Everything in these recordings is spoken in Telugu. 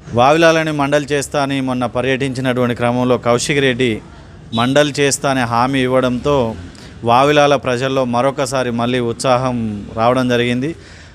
వావిలాలని మండలి చేస్తా అని మొన్న పర్యటించినటువంటి క్రమంలో కౌశిక్ రెడ్డి మండలి చేస్తా అనే హామీ ఇవ్వడంతో వావిలాల ప్రజల్లో మరొకసారి మళ్ళీ ఉత్సాహం రావడం జరిగింది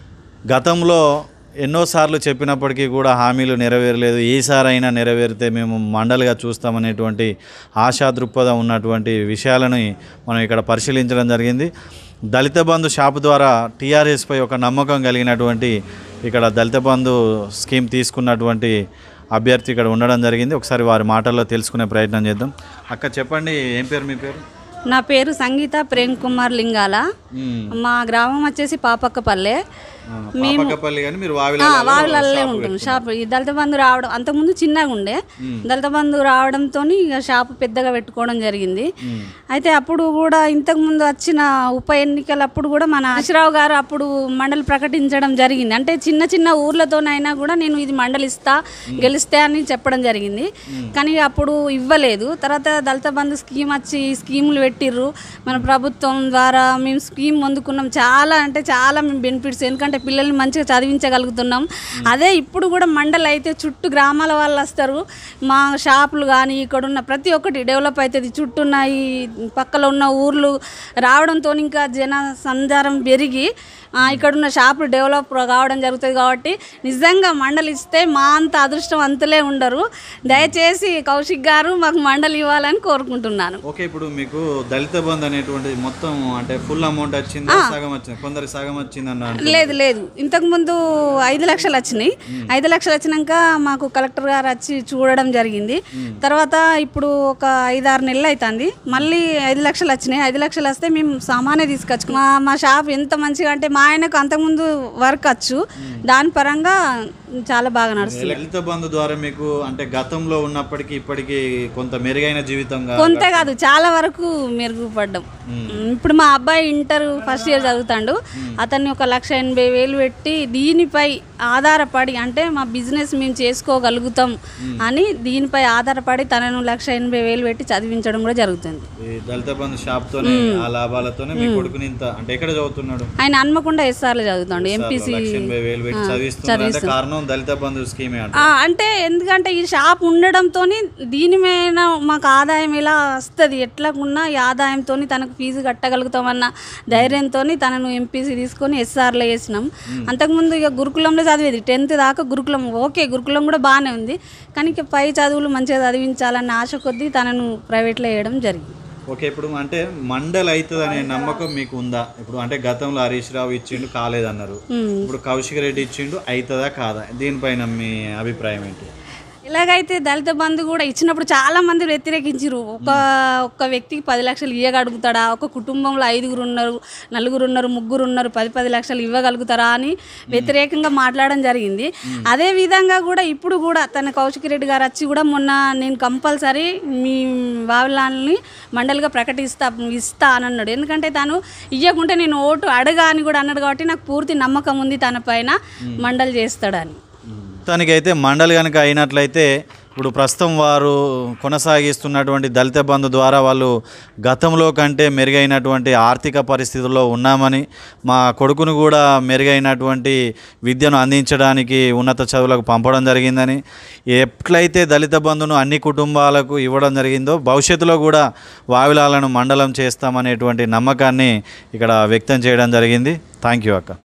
గతంలో ఎన్నోసార్లు చెప్పినప్పటికీ కూడా హామీలు నెరవేరలేదు ఈసారైనా నెరవేరితే మేము మండలిగా చూస్తామనేటువంటి ఆశా దృక్పథం ఉన్నటువంటి విషయాలను మనం ఇక్కడ పరిశీలించడం జరిగింది దళిత బంధు షాపు ద్వారా టీఆర్ఎస్పై ఒక నమ్మకం కలిగినటువంటి ఇక్కడ దళిత బంధు స్కీమ్ తీసుకున్నటువంటి అభ్యర్థి ఇక్కడ ఉండడం జరిగింది ఒకసారి వారి మాటల్లో తెలుసుకునే ప్రయత్నం చేద్దాం అక్క చెప్పండి ఏం పేరు మీ పేరు నా పేరు సంగీత ప్రేమ్ కుమార్ లింగాల మా గ్రామం వచ్చేసి పాపక్కపల్లె పాపకపల్లి కానీ మీరు వావిల వాళ్ళల్లే ఉంటాం షాప్ ఈ దళిత బంధు రావడం అంతకుముందు చిన్నగా ఉండే దళిత బంధు రావడంతో ఇక షాప్ పెద్దగా పెట్టుకోవడం జరిగింది అయితే అప్పుడు కూడా ఇంతకు ముందు వచ్చిన ఉప ఎన్నికలప్పుడు కూడా మన హరీశ్రావు గారు అప్పుడు మండలి ప్రకటించడం జరిగింది అంటే చిన్న చిన్న ఊర్లతోనైనా కూడా నేను ఇది మండలి ఇస్తా గెలిస్తే అని చెప్పడం జరిగింది కానీ అప్పుడు ఇవ్వలేదు తర్వాత దళిత బంధు స్కీమ్ వచ్చి స్కీములు పెట్టిర్రు మన ప్రభుత్వం ద్వారా మేము స్కీమ్ పొందుకున్నాం చాలా అంటే చాలా మేము బెనిఫిట్స్ ఎందుకంటే పిల్లల్ని మంచిగా చదివించగలుగుతున్నాం అదే ఇప్పుడు కూడా మండలి అయితే చుట్టూ గ్రామాల వాళ్ళు వస్తారు మా షాపులు కానీ ఇక్కడ ఉన్న ప్రతి ఒక్కటి డెవలప్ అవుతుంది చుట్టూ ఉన్న ఈ పక్కలో ఉన్న ఊర్లు రావడంతో ఇంకా జన సంచారం పెరిగి ఆ, ఇక్కడ ఉన్న షాపులు డెవలప్ కావడం జరుగుతుంది కాబట్టి నిజంగా మండలి ఇస్తే మా అంత అదృష్టం అంతలే ఉండరు దయచేసి కౌశిక్ గారు మాకు మండలి ఇవ్వాలని కోరుకుంటున్నాను ఓకే ఇప్పుడు మీకు దళిత బంధు అనేటువంటి మొత్తం అంటే ఫుల్ అమౌంట్ వచ్చింది సగం వచ్చింది కొందరు సగం వచ్చింది అన్న లేదు లేదు ఇంతకు ముందు ఐదు లక్షలు వచ్చినాయి ఐదు లక్షలు వచ్చినాక మాకు కలెక్టర్ గారు వచ్చి చూడడం జరిగింది తర్వాత ఇప్పుడు ఒక ఐదు ఆరు నెలలు అవుతుంది మళ్ళీ ఐదు లక్షలు వచ్చినాయి ఐదు లక్షలు వస్తే మేము సామానే తీసుకొచ్చు మా మా షాప్ ఎంత మంచిగా అంటే మా ఆయనకు అంతకుముందు వర్క్ వచ్చు దాని పరంగా చాలా బాగా నడుస్తుంది దళిత బంధు ద్వారా మీకు అంటే గతంలో ఉన్నప్పటికీ ఇప్పటికీ కొంత మెరుగైన జీవితంగా కొంత కాదు చాలా వరకు మెరుగుపడ్డాం ఇప్పుడు మా అబ్బాయి ఇంటర్ ఫస్ట్ ఇయర్ చదువుతాడు అతన్ని ఒక లక్ష ఎనభై వేలు పెట్టి దీనిపై ఆధారపడి అంటే మా బిజినెస్ మేము చేసుకోగలుగుతాం అని దీనిపై ఆధారపడి తనను లక్ష ఎనభై వేలు పెట్టి చదివించడం కూడా జరుగుతుంది ఈ దళిత బంధు షాప్ తోనే ఆ లాభాలతోనే మీ కొడుకుని ఇంత అంటే ఎక్కడ చదువుతున్నాడు ఆయన హన్మకొండ ఎస్ఆర్లో చదువుతాడు ఎంపీసీ లక్ష ఎనభై వేలు పెట్టి చదివిస్తున్నాడు అంటే కారణం దళిత బంధు స్కీమే అంట ఆ, అంటే ఎందుకంటే ఈ షాప్ ఉండడంతో దీని మీద మాకు ఆదాయం ఎలా వస్తుంది ఎట్లాకున్నా ఈ ఆదాయంతో తనకు ఫీజు కట్టగలుగుతామన్న ధైర్యంతో తనను ఎంపీసీ తీసుకొని ఎస్ఆర్లో వేసినాం అంతకుముందు ఇక గురుకులంలో చదివేది టెన్త్ దాకా గురుకులం ఓకే గురుకులం కూడా బాగానే ఉంది కానీ ఇక పై చదువులు మంచిగా చదివించాలన్న ఆశ కొద్దీ తనను ప్రైవేట్లో వేయడం జరిగింది ఓకే ఇప్పుడు అంటే మండల్ అవుతుంది అనే నమ్మకం మీకు ఉందా ఇప్పుడు అంటే గతంలో హరీష్ రావు ఇచ్చిండు కాలేదన్నారు ఇప్పుడు కౌశిక్ రెడ్డి ఇచ్చిండు అవుతుందా కాదా దీనిపైన మీ అభిప్రాయం ఏంటి ఇలాగైతే దళిత బంధు కూడా ఇచ్చినప్పుడు చాలా మంది వ్యతిరేకించారు ఒక ఒక్క వ్యక్తికి పది లక్షలు ఇవ్వగలుగుతాడా ఒక కుటుంబంలో ఐదుగురు ఉన్నారు నలుగురు ఉన్నారు ముగ్గురు ఉన్నారు పది పది లక్షలు ఇవ్వగలుగుతారా అని వ్యతిరేకంగా మాట్లాడడం జరిగింది అదే విధంగా కూడా ఇప్పుడు కూడా తన కౌశిక్ రెడ్డి గారు వచ్చి కూడా మొన్న నేను కంపల్సరీ మీ వావిలాల్ని మండలిగా ప్రకటిస్తా ఇస్తా అని అన్నాడు ఎందుకంటే తను ఇవ్వకుంటే నేను ఓటు అడగా అని కూడా అన్నాడు కాబట్టి నాకు పూర్తి నమ్మకం ఉంది తన పైన మండలి చేస్తాడని మొత్తానికైతే మండలి కనుక అయినట్లయితే ఇప్పుడు ప్రస్తుతం వారు కొనసాగిస్తున్నటువంటి దళిత బంధు ద్వారా వాళ్ళు గతంలో కంటే మెరుగైనటువంటి ఆర్థిక పరిస్థితుల్లో ఉన్నామని మా కొడుకును కూడా మెరుగైనటువంటి విద్యను అందించడానికి ఉన్నత చదువులకు పంపడం జరిగిందని ఎట్లయితే దళిత బంధును అన్ని కుటుంబాలకు ఇవ్వడం జరిగిందో భవిష్యత్తులో కూడా వావిలాలను మండలం చేస్తామనేటువంటి నమ్మకాన్ని ఇక్కడ వ్యక్తం చేయడం జరిగింది థ్యాంక్ యూ అక్క